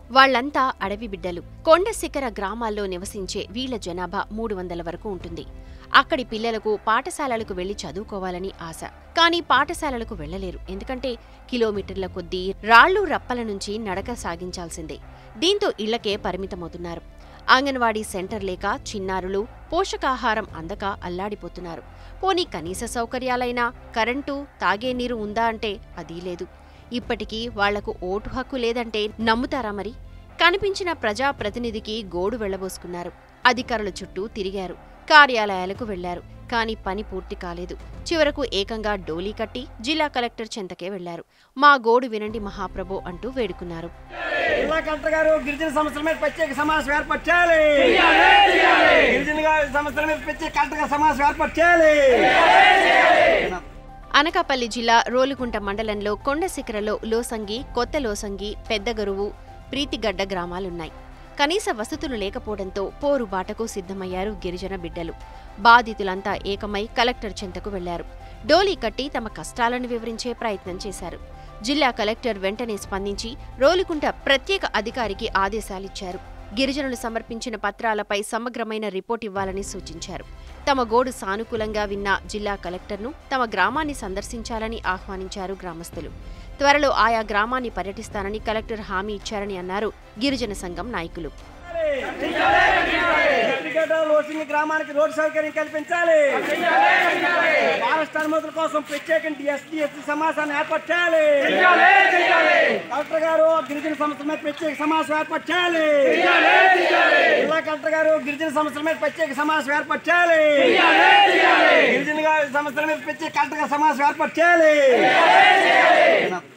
వాళ్ళంతా అడవి బిడ్డలు కొండ శిఖర గ్రామాల్లో నివసించే వీళ్ల జనాభా మూడు వందల వరకు ఉంటుంది అక్కడి పిల్లలకు పాఠశాలలకు వెళ్లి చదువుకోవాలని ఆశ కానీ పాఠశాలలకు వెళ్లలేరు ఎందుకంటే కిలోమీటర్ల కొద్దీ రాళ్లు రప్పల నుంచి నడక సాగించాల్సిందే దీంతో ఇళ్లకే పరిమితమవుతున్నారు అంగన్వాడీ సెంటర్ లేక చిన్నారులు పోషకాహారం అందక అల్లాడిపోతున్నారు పోనీ కనీస సౌకర్యాలైనా కరెంటు తాగే నీరు ఉందా అంటే అదీ లేదు ఇప్పటికీ వాళ్లకు ఓటు హక్కు లేదంటే నమ్ముతారా మరి కనిపించిన ప్రజా ప్రతినిధికి గోడు వెళ్లబోసుకున్నారు అధికారుల చుట్టూ తిరిగారు కార్యాలయాలకు వెళ్లారు కానీ పని పూర్తి కాలేదు చివరకు ఏకంగా డోలీ కట్టి జిల్లా కలెక్టర్ చెంతకే వెళ్లారు మా గోడు వినండి మహాప్రభు అంటూ వేడుకున్నారు జిల్లా కలెక్టర్ గారు గిరిజన సమస్యల మీద ప్రత్యేక సమావేశం ఏర్పాటు చేయాలి గిరిజన గారి సమస్యల మీద ప్రత్యేక కలెక్టర్ గారి సమావేశం ఏర్పాటు చేయాలి అనకాపల్లి జిల్లా రోలుగుంట మండలంలో కొండ శిఖరలో లోసంగి కొత్త లోసంగి పెద్దగరువు ప్రీతిగడ్డ గ్రామాలున్నాయి కనీస వసతులు లేకపోవడంతో పోరు బాటకు సిద్ధమయ్యారు గిరిజన బిడ్డలు బాధితులంతా ఏకమై కలెక్టర్ చెంతకు వెళ్లారు డోలీ కట్టి తమ కష్టాలను వివరించే ప్రయత్నం చేశారు జిల్లా కలెక్టర్ వెంటనే స్పందించి రోలుకుంట ప్రత్యేక అధికారికి ఆదేశాలిచ్చారు గిరిజనులు సమర్పించిన పత్రాలపై సమగ్రమైన రిపోర్ట్ ఇవ్వాలని సూచించారు తమ గోడు సానుకూలంగా విన్న జిల్లా కలెక్టర్ను తమ గ్రామాన్ని సందర్శించాలని ఆహ్వానించారు గ్రామస్తులు త్వరలో ఆయా గ్రామాన్ని పర్యటిస్తానని కలెక్టర్ హామీ ఇచ్చారని అన్నారు గిరిజన సంఘం నాయకులు ఎడ్రిగడ్డ లోసింగ్ గ్రామానికి రోడ్డు సౌకర్యం కల్పించాలి ఫారెస్ట్ అనుమతుల కోసం ప్రత్యేక ఎస్టీ ఎస్టీ సమావేశాన్ని ఏర్పాటు చేయాలి కలెక్టర్ గారు గిరిజన సమస్యల మీద ప్రత్యేక సమావేశం ఏర్పాటు చేయాలి జిల్లా కలెక్టర్ గారు గిరిజన సమస్యల మీద ప్రత్యేక సమావేశం ఏర్పాటు చేయాలి గిరిజన గారి సమస్యల మీద ప్రత్యేక కలెక్టర్ గారి సమావేశం ఏర్పాటు చేయాలి